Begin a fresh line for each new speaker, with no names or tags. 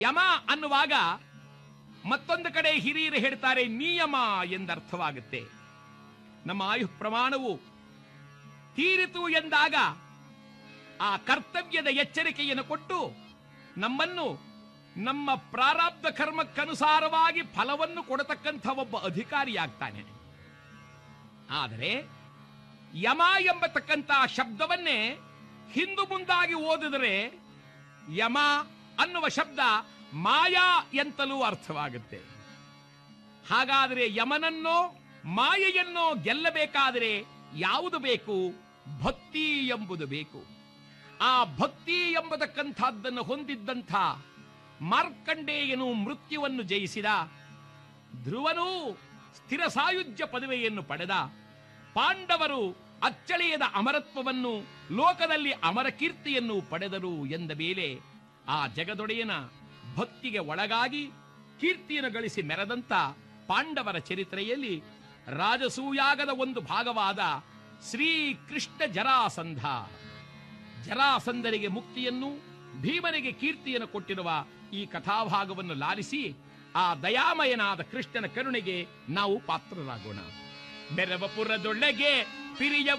ಯಮ ಅನ್ನುವಾಗ ಮತ್ತೊಂದು ಕಡೆ ಹಿರಿಯರು ಹೇಳ್ತಾರೆ ನಿಯಮ ಎಂದರ್ಥವಾಗುತ್ತೆ ನಮ್ಮ ಆಯು ಪ್ರಮಾಣವು ತೀರಿತು ಎಂದಾಗ ಆ ಕರ್ತವ್ಯದ ಎಚ್ಚರಿಕೆಯನ್ನು ಕೊಟ್ಟು ನಮ್ಮನ್ನು ನಮ್ಮ ಪ್ರಾರಬ್ಧ ಕರ್ಮಕ್ಕನುಸಾರವಾಗಿ ಫಲವನ್ನು ಕೊಡತಕ್ಕಂಥ ಒಬ್ಬ ಅಧಿಕಾರಿಯಾಗ್ತಾನೆ ಆದರೆ ಯಮ ಎಂಬತಕ್ಕಂಥ ಶಬ್ದವನ್ನೇ ಹಿಂದು ಮುಂದಾಗಿ ಓದಿದರೆ ಯಮ ಅನ್ನುವ ಶಬ್ದ ಮಾಯಾ ಎಂತಲೂ ಅರ್ಥವಾಗುತ್ತೆ ಹಾಗಾದರೆ ಯಮನನ್ನೋ ಮಾಯೆಯನ್ನೋ ಗೆಲ್ಲಬೇಕಾದರೆ ಯಾವುದು ಬೇಕು ಭಕ್ತಿ ಎಂಬುದು ಬೇಕು ಆ ಭಕ್ತಿ ಎಂಬತಕ್ಕಂಥದ್ದನ್ನು ಹೊಂದಿದ್ದಂಥ ಮಾರ್ಕಂಡೇಯನು ಮೃತ್ಯುವನ್ನು ಜಯಿಸಿದ ಧ್ರುವನು ಸ್ಥಿರ ಸಾಯುಜ್ಯ ಪದವಿಯನ್ನು ಪಡೆದ ಪಾಂಡವರು ಅಚ್ಚಳಿಯದ ಅಮರತ್ವವನ್ನು ಲೋಕದಲ್ಲಿ ಅಮರ ಕೀರ್ತಿಯನ್ನು ಪಡೆದರು ಎಂದ ಮೇಲೆ ಆ ಜಗದೊಡೆಯನ ಭಕ್ತಿಗೆ ಒಳಗಾಗಿ ಕೀರ್ತಿಯನ್ನು ಗಳಿಸಿ ಮೆರೆದಂತ ಪಾಂಡವರ ಚರಿತ್ರೆಯಲ್ಲಿ ರಾಜಸೂಯಾಗದ ಒಂದು ಭಾಗವಾದ ಶ್ರೀಕೃಷ್ಣ ಜರಾಸಂಧ ಜರಾಸಂಧರಿಗೆ ಮುಕ್ತಿಯನ್ನು ಭೀಮನಿಗೆ ಕೀರ್ತಿಯನ್ನು ಕೊಟ್ಟಿರುವ ಈ ಕಥಾಭಾಗವನ್ನು ಲಾಲಿಸಿ ಆ ದಯಾಮಯನಾದ ಕೃಷ್ಣನ ಕರುಣೆಗೆ ನಾವು ಪಾತ್ರರಾಗೋಣ ಬೆರವಪುರದೊಳಗೆ ಪಿರಿಯ